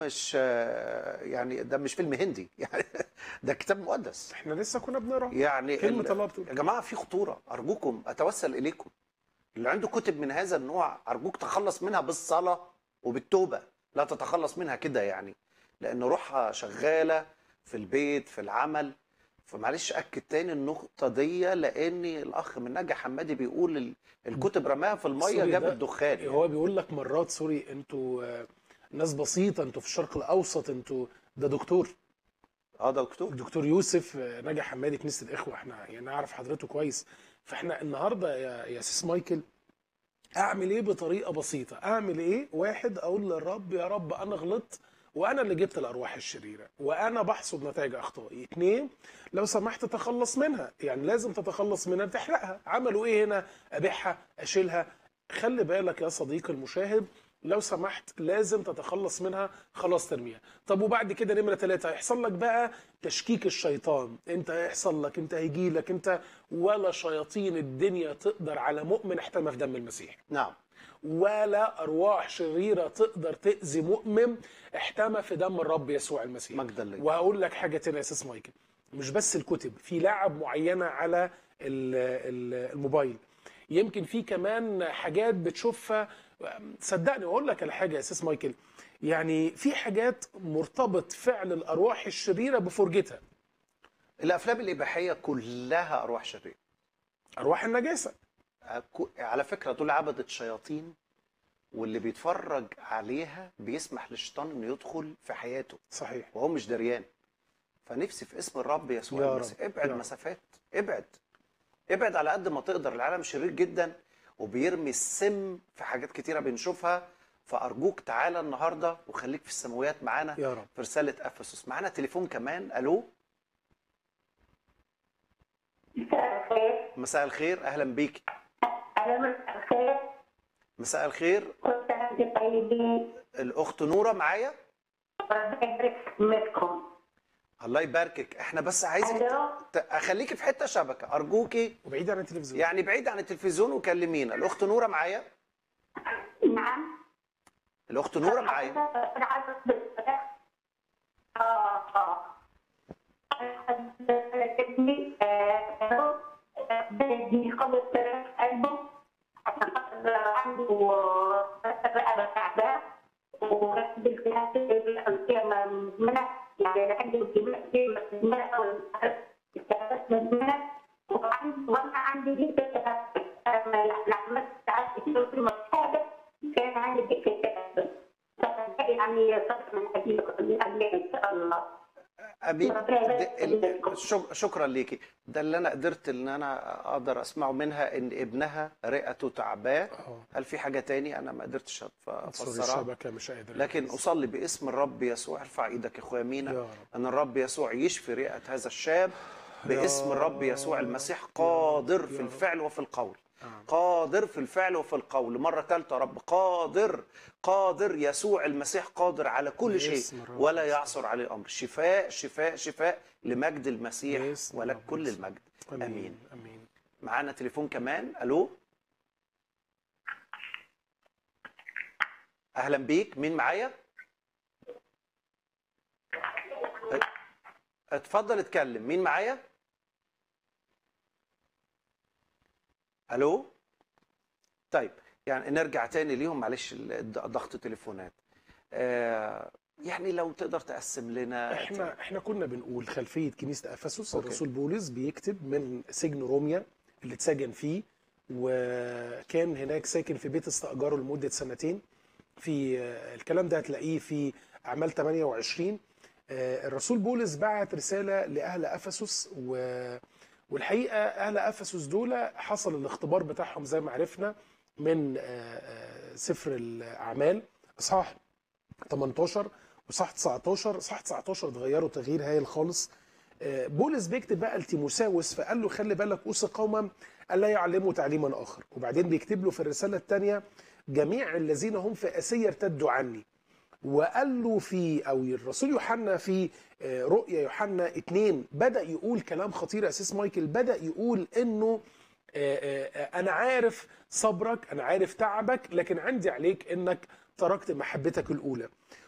مش آه، يعني ده مش فيلم هندي يعني ده كتاب مقدس احنا لسه كنا بنقرا يعني كلمة ال- الله بتقول يا جماعه في خطوره ارجوكم اتوسل اليكم اللي عنده كتب من هذا النوع ارجوك تخلص منها بالصلاه وبالتوبه لا تتخلص منها كده يعني لان روحها شغاله في البيت في العمل فمعلش اكد تاني النقطه دي لان الاخ من نجا حمادي بيقول ال- الكتب رماها في الميه سوري، جابت ده- دخان يعني. هو بيقول لك مرات سوري انتوا آه، ناس بسيطه انتوا في الشرق الاوسط انتوا ده دكتور اه ده دكتور الدكتور يوسف آه، نجا حمادي كنيسه الاخوه احنا يعني نعرف حضرته كويس فاحنا النهارده يا يا سيس مايكل اعمل ايه بطريقه بسيطه اعمل ايه واحد اقول للرب يا رب انا غلطت وانا اللي جبت الارواح الشريره وانا بحصد نتائج اخطائي اتنين لو سمحت تتخلص منها يعني لازم تتخلص منها تحرقها عملوا ايه هنا ابيعها اشيلها خلي بالك يا صديقي المشاهد لو سمحت لازم تتخلص منها خلاص ترميها طب وبعد كده نمرة ثلاثة هيحصل لك بقى تشكيك الشيطان انت هيحصل لك انت هيجي لك انت ولا شياطين الدنيا تقدر على مؤمن احتمى في دم المسيح نعم ولا ارواح شريره تقدر تاذي مؤمن احتمى في دم الرب يسوع المسيح مجدا لله وهقول لك حاجه تانية يا استاذ مايكل مش بس الكتب في لعب معينه على ال- ال- الموبايل يمكن في كمان حاجات بتشوفها صدقني واقول لك على حاجه يا استاذ مايكل يعني في حاجات مرتبط فعل الارواح الشريره بفرجتها الافلام الاباحيه كلها ارواح شريره ارواح النجاسه أكو- على فكره دول عبده شياطين واللي بيتفرج عليها بيسمح للشيطان انه يدخل في حياته صحيح وهو مش دريان فنفسي في اسم الرب يسوع يا المسيح رب، ابعد يا رب. مسافات ابعد ابعد على قد ما تقدر العالم شرير جدا وبيرمي السم في حاجات كتيره بنشوفها فارجوك تعالى النهارده وخليك في السماويات معانا يا رب في رساله افسس معانا تليفون كمان الو مساء الخير مساء الخير اهلا بيك أنا مساء الخير مساء الخير كل سنة وأنتم طيبين الاخت نوره معايا ربنا يبارك في خدمتكم الله يباركك احنا بس عايزك ألو ت- اخليكي في حته شبكه ارجوكي وبعيد عن التلفزيون يعني بعيد عن التلفزيون وكلمينا الاخت نوره معايا نعم الاخت نوره معايا أنا عايزة أسأل آه آه ابني بدي قبل ثلاث قلبه عشان خاطر عنده رقبة تعبان وركب التهاب القيامة منع يعني عنده التهاب في منع أو التهاب منع وأنا عندي جدا لما تعبت كثير في المصحابة كان عندي جدا تهاب يعني فترة من أجل من أجل إن شاء الله امين ربنا يبارك ده- ال- فيكم. شك- شكرا ليكي ده اللي انا قدرت ان انا اقدر اسمعه منها ان ابنها رئته تعباه اه هل في حاجه تاني انا ما قدرتش سوري افسرها الشبكه مش قادر لكن اصلي باسم الرب يسوع ارفع ايدك يا اخويا يا مينا رب ان الرب يسوع يشفي رئه هذا الشاب باسم الرب يسوع المسيح قادر في يا رب. الفعل وفي القول آه. قادر في الفعل وفي القول مرة ثالثة يا رب قادر قادر يسوع المسيح قادر على كل شيء باسم الرب ولا يسوع. يعصر عليه الأمر شفاء شفاء شفاء لمجد المسيح باسم ولك الرب كل يسوع. المجد امين امين امين معانا تليفون كمان الو اهلا بيك مين معايا اتفضل اتكلم مين معايا الو طيب يعني نرجع تاني ليهم معلش ال- ضغط تليفونات آه يعني لو تقدر تقسم لنا احنا احنا كنا بنقول خلفيه كنيسه افسس أوكي. الرسول بولس بيكتب من سجن روميا اللي اتسجن فيه وكان هناك ساكن في بيت استاجاره لمده سنتين في آه، الكلام ده هتلاقيه في اعمال 28 آه، الرسول بولس بعت رساله لاهل افسس و والحقيقه اهل افسس دول حصل الاختبار بتاعهم زي ما عرفنا من آه، آه، سفر الاعمال اصحاح 18 وصح 19 صح 19 اتغيروا تغيير هايل خالص آه، بولس بيكتب بقى لتيموساوس فقال له خلي بالك اوصي قوما الا يعلموا تعليما اخر وبعدين بيكتب له في الرساله الثانيه جميع الذين هم في اسيا ارتدوا عني وقال له في او الرسول يوحنا في آه، رؤيا يوحنا اتنين بدا يقول كلام خطير يا اساس مايكل بدا يقول انه آه، آه، آه، انا عارف صبرك انا عارف تعبك لكن عندي عليك انك تركت محبتك الاولى